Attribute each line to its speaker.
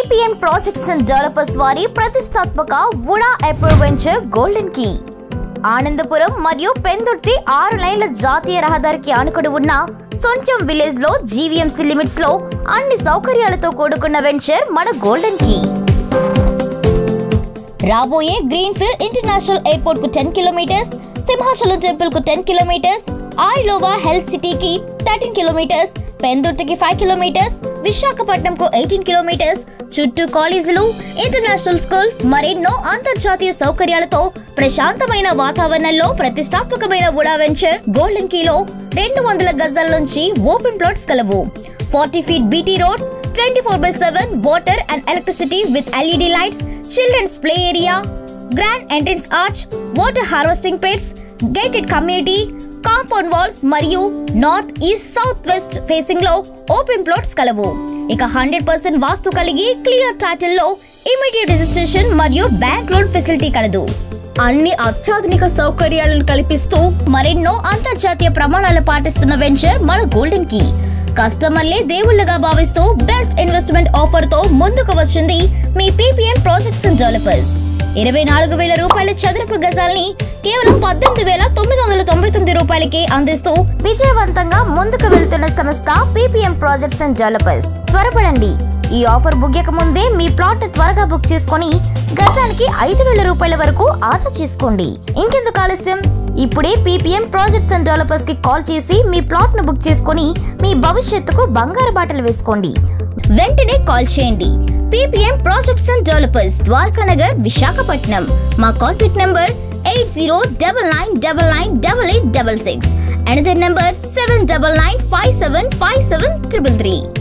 Speaker 1: ppm projects and developers వారి ప్రతిష్టాత్మక VUDA approve venture golden key Anandapuram మరియు పెందుర్తి ఆరు లైన్ల జాతీయ రహదారికి ఆనుకుని ఉన్న సొంట్యం విలేజ్ లో జీవీఎంసీ లిమిట్స్ లో అన్ని సౌకర్యాలతో కూడుకున్న వెంచర్ మన గోల్డెన్ కీ రాబోయే గ్రీన్ఫీల్డ్ ఇంటర్నేషనల్ ఎయిర్పోర్ట్ కు టెన్ కిలోమీటర్స్ సింహాచలం టెంపుల్ కు టెన్ కిలోమీటర్స్ ఆయిలోవా హెల్త్ సిటీకి థర్టీన్ కిలోమీటర్స్ పెందుర్తికి ఫైవ్ కిలోమీటర్స్ విశాఖపట్నం కు ఎయిటీన్ కిలోమీటర్స్ చుట్టూ కాలేజీలు ఇంటర్నేషనల్ స్కూల్స్ మరెన్నో అంతర్జాతీయ సౌకర్యాలతో ప్రశాంతమైన వాతావరణంలో ప్రతిష్టాత్మకమైన వుడా వెంచర్ గోల్డెన్ కీలో రెండు వందల గజాల నుంచి ఓపెన్ ప్లాట్స్ కలవు forty feet BT roads twenty four by seven water and electricity with LED lights children's play area grand entrance arch water harvesting pits gated community compound walls మరియు north east south west facing లో open plots కలవు ఇక hundred percent vastu కలిగి clear title లో immediate registration మరియు bank loan facility కలదు అన్ని అత్యాధునిక సౌకర్యాలను కల్పిస్తూ మరెన్నో అంతర్జాతీయ ప్రమాణాలు పాటిస్తున్న వెంచర్ మన గోల్డెన్ కీ కస్టమర్లే దేవుళ్ళగా భావిస్తూ బెస్ట్ ఇన్వెస్ట్మెంట్ ఆఫర్ తో ముందుకు వచ్చింది మీ పీపీఎం ప్రాజెక్ట్స్ అండ్ డెవలపర్స్ ఇరవై నాలుగు వేల రూపాయల చదరపు గజాల్ని కేవలం పద్దెనిమిది వేల తొమ్మిది వందల తొంభై తొమ్మిది రూపాయలకి అందిస్తూ విజయవంతంగా ముందుకు వెళ్తున్న సంస్థ పీపీఎం ప్రాజెక్ట్స్ అండ్ డెవలపర్స్ త్వరపడండి ఈ ఆఫర్ ముగియక ముందే మీ ప్లాట్ త్వరగా బుక్ చేసుకొని గజానికి ఐదు వేల రూపాయల వరకు ఆదా చేసుకోండి ఇంకెందుకు ఆలస్యం ఇప్పుడే పీపీఎం ప్రాజెక్ట్స్ అండ్ డెవలపర్స్ కి కాల్ చేసి మీ ప్లాట్ ను బుక్ చేసుకొని మీ భవిష్యత్తుకు బంగారు బాటలు వేసుకోండి వెంటనే కాల్ చేయండి PPM projects and developers Dwarakanagar Visakhapatnam మా contact number eight zero double nine double nine double eight double six another number seven double nine five seven five seven triple three